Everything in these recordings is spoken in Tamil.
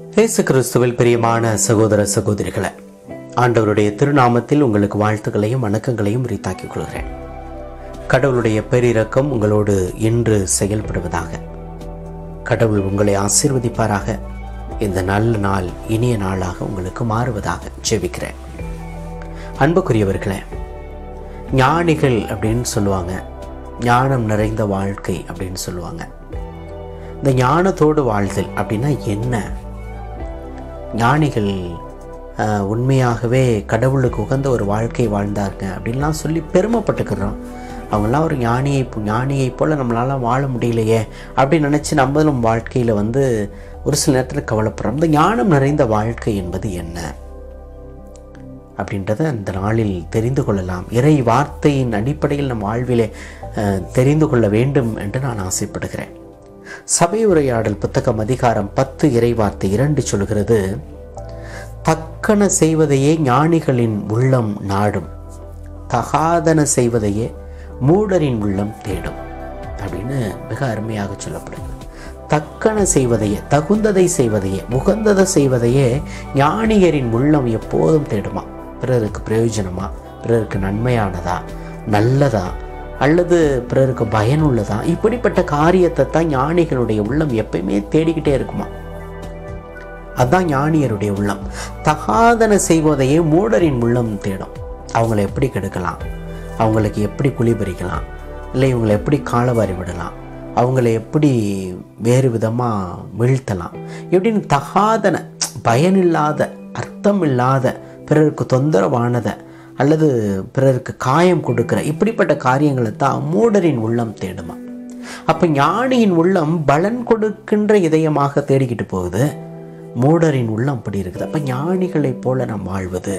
இயேசு கிறிஸ்துவில் பிரியமான சகோதர சகோதரிகளே ஆண்டவருடைய திருநாமத்தில் உங்களுக்கு வாழ்த்துக்களையும் வணக்கங்களையும் உரித்தாக்கிக் கொள்கிறேன் கடவுளுடைய பேரிரக்கம் உங்களோடு இன்று செயல்படுவதாக கடவுள் உங்களை ஆசீர்வதிப்பாராக இந்த நல்ல நாள் இனிய நாளாக உங்களுக்கு மாறுவதாக ஜெபிக்கிறேன் அன்புக்குரியவர்களே ஞானிகள் அப்படின்னு சொல்லுவாங்க ஞானம் நிறைந்த வாழ்க்கை அப்படின்னு சொல்லுவாங்க இந்த ஞானத்தோடு வாழ்தல் அப்படின்னா என்ன ஞானிகள் ஆஹ், உண்மையாகவே கடவுளுக்கு உகந்த ஒரு வாழ்க்கை வாழ்ந்தாங்க அப்படின்லாம் சொல்லி பெருமைப்பட்டுக்கிறோம் அவங்களாம் ஒரு ஞானியை ஞானியை போல் நம்மளால வாழ முடியலையே அப்படின்னு நினச்சி நம்மளும் வாழ்க்கையில் வந்து ஒரு சில நேரத்தில் கவலைப்படுறோம் இந்த ஞானம் நிறைந்த வாழ்க்கை என்பது என்ன அப்படின்றத அந்த நாளில் தெரிந்து கொள்ளலாம் இறை வார்த்தையின் அடிப்படையில் நம் வாழ்விலே அஹ், தெரிந்து கொள்ள வேண்டும் என்று நான் ஆசைப்படுகிறேன் சபை உரையாடல் புத்தகம் அதிகாரம் பத்து இறை வார்த்தை இரண்டு சொல்கிறது தக்கன செய்வதையே ஞானிகளின் உள்ளம் நாடும் தகாதன செய்வதையே மூடரின் உள்ளம் தேடும் அப்படின்னு மிக அருமையாக சொல்லப்படுகிறது தக்கன செய்வதையே தகுந்ததை செய்வதையே உகந்ததை செய்வதையே ஞானியரின் உள்ளம் எப்போதும் தேடுமா பிறருக்கு பிரயோஜனமா பிறருக்கு நன்மையானதா நல்லதா அல்லது பிறருக்கு பயனுள்ளதா இப்படிப்பட்ட காரியத்தை தான் ஞானிகளுடைய உள்ளம் எப்பயுமே தேடிக்கிட்டே இருக்குமா அதான் ஞானியருடைய உள்ளம் தகாதன செய்வதையே மூடரின் உள்ளம் தேடும் அவங்கள எப்படி கெடுக்கலாம் அவங்களுக்கு எப்படி குழி பறிக்கலாம் இல்லை இவங்களை எப்படி காலவாரி விடலாம் அவங்கள எப்படி வேறு விதமாக வீழ்த்தலாம் எப்படின்னு தகாதன பயனில்லாத அர்த்தம் இல்லாத பிறருக்கு தொந்தரவானதை அல்லது பிறருக்கு காயம் கொடுக்கிற இப்படிப்பட்ட காரியங்களை தான் மூடரின் உள்ளம் தேடுமா அப்போ ஞானியின் உள்ளம் பலன் கொடுக்கின்ற இதயமாக தேடிக்கிட்டு போகுது மூடரின் உள்ளம் அப்படி இருக்குது அப்போ ஞானிகளைப் போல நாம் வாழ்வது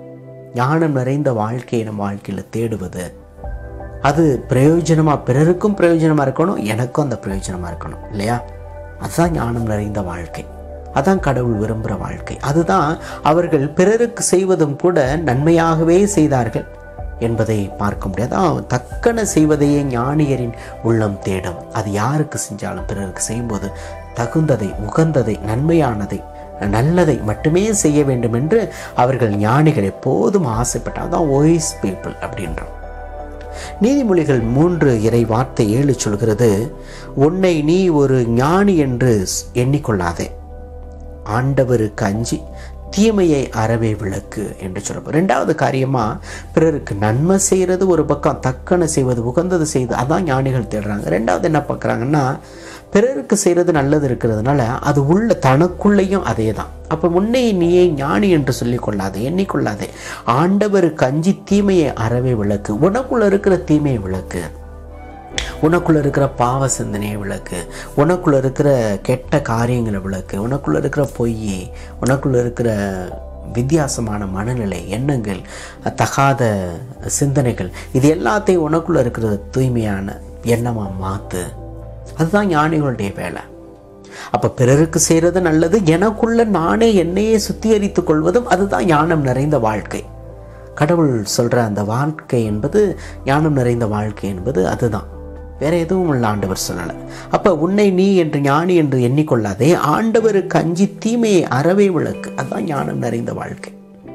ஞானம் நிறைந்த வாழ்க்கையை நம் வாழ்க்கையில் தேடுவது அது பிரயோஜனமாக பிறருக்கும் பிரயோஜனமாக இருக்கணும் எனக்கும் அந்த பிரயோஜனமாக இருக்கணும் இல்லையா அதுதான் ஞானம் நிறைந்த வாழ்க்கை அதான் கடவுள் விரும்புகிற வாழ்க்கை அதுதான் அவர்கள் பிறருக்கு செய்வதும் கூட நன்மையாகவே செய்தார்கள் என்பதை பார்க்க முடியாது அதான் தக்கன செய்வதையே ஞானியரின் உள்ளம் தேடும் அது யாருக்கு செஞ்சாலும் பிறருக்கு செய்யும்போது தகுந்ததை உகந்ததை நன்மையானதை நல்லதை மட்டுமே செய்ய வேண்டும் என்று அவர்கள் ஞானிகள் எப்போதும் ஆசைப்பட்டால் தான் ஒய்ஸ் பீப்புள் அப்படின்றோம் நீதிமொழிகள் மூன்று இறை வார்த்தை ஏழு சொல்கிறது உன்னை நீ ஒரு ஞானி என்று எண்ணிக்கொள்ளாதே ஆண்டவருக்கு அஞ்சி தீமையை அறவே விளக்கு என்று சொல்லப்போம் ரெண்டாவது காரியமாக பிறருக்கு நன்மை செய்கிறது ஒரு பக்கம் தக்கன செய்வது உகந்தது செய்வது அதான் ஞானிகள் தேடுறாங்க ரெண்டாவது என்ன பார்க்குறாங்கன்னா பிறருக்கு செய்கிறது நல்லது இருக்கிறதுனால அது உள்ள தனக்குள்ளேயும் அதே தான் அப்போ முன்னே நீயே ஞானி என்று சொல்லிக் கொள்ளாதே எண்ணிக்கொள்ளாதே ஆண்டவருக்கு அஞ்சி தீமையை அறவே விளக்கு உனக்குள்ள இருக்கிற தீமையை விளக்கு உனக்குள்ள இருக்கிற பாவ சிந்தனையை விளக்கு உனக்குள்ள இருக்கிற கெட்ட காரியங்களை விளக்கு உனக்குள்ள இருக்கிற பொய் உனக்குள்ள இருக்கிற வித்தியாசமான மனநிலை எண்ணங்கள் தகாத சிந்தனைகள் இது எல்லாத்தையும் உனக்குள்ள இருக்கிற தூய்மையான எண்ணமாக மாற்று அதுதான் ஞானிகளுடைய வேலை அப்போ பிறருக்கு செய்கிறது நல்லது எனக்குள்ள நானே என்னையே சுத்திகரித்துக் கொள்வதும் அதுதான் ஞானம் நிறைந்த வாழ்க்கை கடவுள் சொல்கிற அந்த வாழ்க்கை என்பது ஞானம் நிறைந்த வாழ்க்கை என்பது அதுதான் வேற எதுவும் இல்லை ஆண்டவர் சொல்லலை அப்போ உன்னை நீ என்று ஞானி என்று எண்ணிக்கொள்ளாதே ஆண்டவருக்கு அஞ்சி தீமையை அறவே விளக்கு அதுதான் ஞானம் நிறைந்த வாழ்க்கை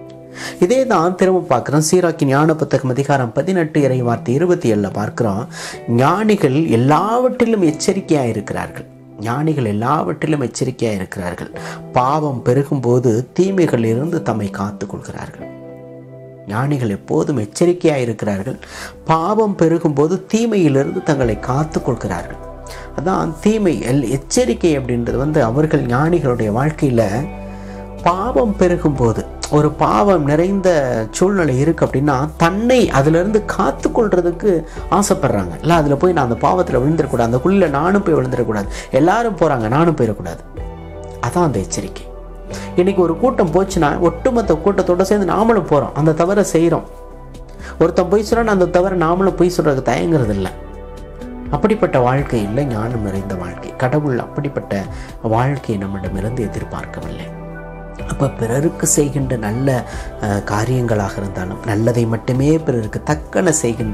இதே தான் திரும்ப பார்க்குறோம் சீராக்கி ஞான புத்தகம் அதிகாரம் பதினெட்டு இறை வார்த்தை இருபத்தி ஏழில் பார்க்குறோம் ஞானிகள் எல்லாவற்றிலும் எச்சரிக்கையாக இருக்கிறார்கள் ஞானிகள் எல்லாவற்றிலும் எச்சரிக்கையாக இருக்கிறார்கள் பாவம் பெருகும்போது தீமைகளிலிருந்து தம்மை காத்துக் கொள்கிறார்கள் ஞானிகள் எப்போதும் எச்சரிக்கையாக இருக்கிறார்கள் பாவம் பெருகும்போது தீமையிலிருந்து தங்களை காத்துக் கொள்கிறார்கள் அதான் தீமை எல் எச்சரிக்கை அப்படின்றது வந்து அவர்கள் ஞானிகளுடைய வாழ்க்கையில் பாவம் பெருகும்போது ஒரு பாவம் நிறைந்த சூழ்நிலை இருக்குது அப்படின்னா தன்னை அதிலிருந்து காத்து கொள்றதுக்கு ஆசைப்படுறாங்க இல்லை அதில் போய் நான் அந்த பாவத்தில் விழுந்துடக்கூடாது அந்த குழியில் நானும் போய் விழுந்துடக்கூடாது எல்லாரும் போகிறாங்க நானும் போயிடக்கூடாது அதான் அந்த எச்சரிக்கை இன்னைக்கு ஒரு கூட்டம் போச்சுன்னா ஒட்டுமொத்த கூட்டத்தோட சேர்ந்து நாமளும் போகிறோம் அந்த தவறை செய்கிறோம் ஒருத்தன் பொய் சொல்கிறான் அந்த தவிர நாமளும் பொய் சொல்கிறதுக்கு தயங்குறது இல்லை அப்படிப்பட்ட வாழ்க்கை இல்லை ஞானம் நிறைந்த வாழ்க்கை கடவுள் அப்படிப்பட்ட வாழ்க்கையை நம்மிடமிருந்து எதிர்பார்க்கவில்லை அப்போ பிறருக்கு செய்கின்ற நல்ல அஹ், காரியங்களாக இருந்தாலும் நல்லதை மட்டுமே பிறருக்கு தக்கன செய்கின்ற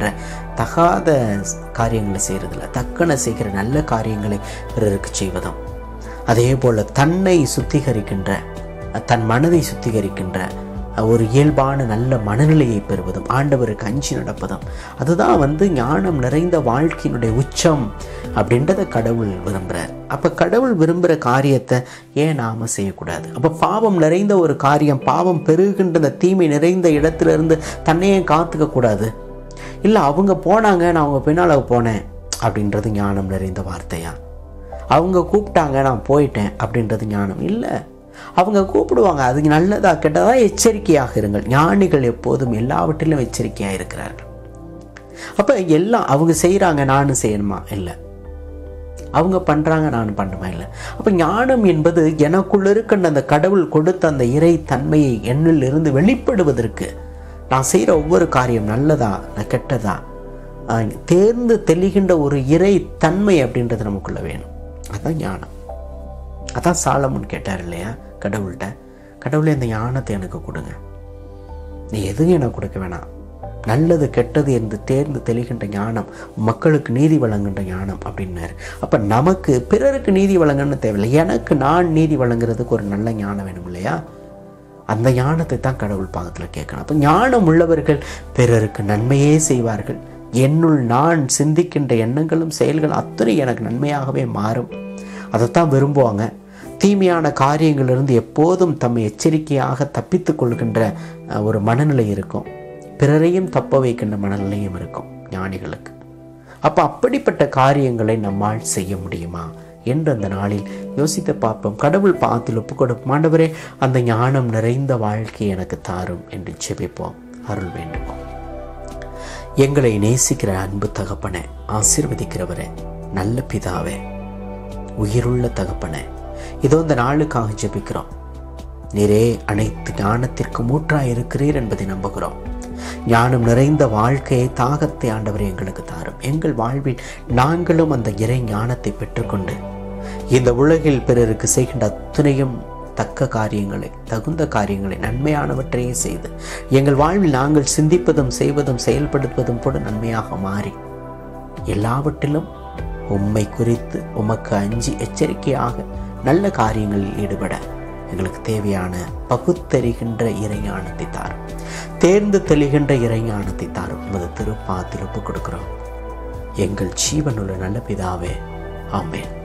தகாத காரியங்களை செய்கிறதில்ல தக்கன செய்கிற நல்ல காரியங்களை பிறருக்கு செய்வதும் அதே போல் தன்னை சுத்திகரிக்கின்ற தன் மனதை சுத்திகரிக்கின்ற ஒரு இயல்பான நல்ல மனநிலையை பெறுவதும் ஆண்டவருக்கு அஞ்சி நடப்பதும் அதுதான் வந்து ஞானம் நிறைந்த வாழ்க்கையினுடைய உச்சம் அப்படின்றத கடவுள் விரும்புகிறார் அப்போ கடவுள் விரும்புகிற காரியத்தை ஏன் நாம் செய்யக்கூடாது அப்போ பாவம் நிறைந்த ஒரு காரியம் பாவம் பெருகின்ற அந்த தீமை நிறைந்த இடத்துலேருந்து தன்னையே காத்துக்க கூடாது இல்லை அவங்க போனாங்க நான் அவங்க பின்னால் போனேன் அப்படின்றது ஞானம் நிறைந்த வார்த்தையா அவங்க கூப்பிட்டாங்க நான் போயிட்டேன் அப்படின்றது ஞானம் இல்லை அவங்க கூப்பிடுவாங்க அது நல்லதா கெட்டதா எச்சரிக்கையாக இருங்கள் ஞானிகள் எப்போதும் எல்லாவற்றிலும் எச்சரிக்கையாக இருக்கிறார்கள் அப்போ எல்லாம் அவங்க செய்கிறாங்க நானும் செய்யணுமா இல்லை அவங்க பண்ணுறாங்க நான் பண்ணுமா இல்லை அப்போ ஞானம் என்பது எனக்குள்ள இருக்கின்ற அந்த கடவுள் கொடுத்த அந்த இறை தன்மையை என்னில் இருந்து வெளிப்படுவதற்கு நான் செய்கிற ஒவ்வொரு காரியம் நல்லதா கெட்டதா தேர்ந்து தெளிகின்ற ஒரு இறை தன்மை அப்படின்றது நமக்குள்ள வேணும் அதுதான் ஞானம் அதான் சாலமுன் கேட்டார் இல்லையா கடவுள்கிட்ட கடவுளே இந்த ஞானத்தை எனக்கு கொடுங்க நீ எதுவும் எனக்கு கொடுக்க வேணாம் நல்லது கெட்டது என்று தேர்ந்து தெளிகின்ற ஞானம் மக்களுக்கு நீதி வழங்குகின்ற ஞானம் அப்படின்னாரு அப்போ நமக்கு பிறருக்கு நீதி வழங்கன்னு தேவையில்லை எனக்கு நான் நீதி வழங்குறதுக்கு ஒரு நல்ல ஞானம் வேணும் இல்லையா அந்த ஞானத்தை தான் கடவுள் பாகத்தில் கேட்கணும் அப்போ ஞானம் உள்ளவர்கள் பிறருக்கு நன்மையே செய்வார்கள் என்னுள் நான் சிந்திக்கின்ற எண்ணங்களும் செயல்கள் அத்தனை எனக்கு நன்மையாகவே மாறும் அதைத்தான் விரும்புவாங்க தீமையான காரியங்களிலிருந்து எப்போதும் தம்மை எச்சரிக்கையாக தப்பித்து கொள்கின்ற ஒரு மனநிலை இருக்கும் பிறரையும் தப்ப வைக்கின்ற மனநிலையும் இருக்கும் ஞானிகளுக்கு அப்போ அப்படிப்பட்ட காரியங்களை நம்மால் செய்ய முடியுமா என்று அந்த நாளில் யோசித்து பார்ப்போம் கடவுள் பாத்தில் ஒப்பு கொடுப்போம் ஆண்டவரே அந்த ஞானம் நிறைந்த வாழ்க்கையை எனக்கு தாரும் என்று செபிப்போம் அருள் வேண்டுமோ எங்களை நேசிக்கிற அன்பு தகப்பனே ஆசீர்வதிக்கிறவரே நல்ல பிதாவே உயிருள்ள தகப்பனே இதோ இந்த நாளுக்காக ஜெபிக்கிறோம் நீரே அனைத்து ஞானத்திற்கு மூற்றாய் இருக்கிறீர் என்பதை நம்புகிறோம் ஞானம் நிறைந்த வாழ்க்கையை தாகத்தை ஆண்டவரை எங்களுக்கு தாரும் எங்கள் வாழ்வில் நாங்களும் அந்த இறை ஞானத்தை பெற்றுக்கொண்டு இந்த உலகில் பிறருக்கு செய்கின்ற அத்துணையும் தக்க காரியங்களை தகுந்த காரியங்களை நன்மையானவற்றையே செய்து எங்கள் வாழ்வில் நாங்கள் சிந்திப்பதும் செய்வதும் செயல்படுத்துவதும் கூட நன்மையாக மாறி எல்லாவற்றிலும் உம்மை குறித்து உமக்கு அஞ்சி எச்சரிக்கையாக நல்ல காரியங்களில் ஈடுபட எங்களுக்கு தேவையான பகுத்தறிகின்ற இறைஞானத்தை தாரும் தேர்ந்து தெளிகின்ற இறைஞானத்தை தாரும் உமது திருப்பாத்தில் ஒப்புக் கொடுக்கிறோம் எங்கள் ஜீவனுள்ள நல்ல பிதாவே ஆமேன்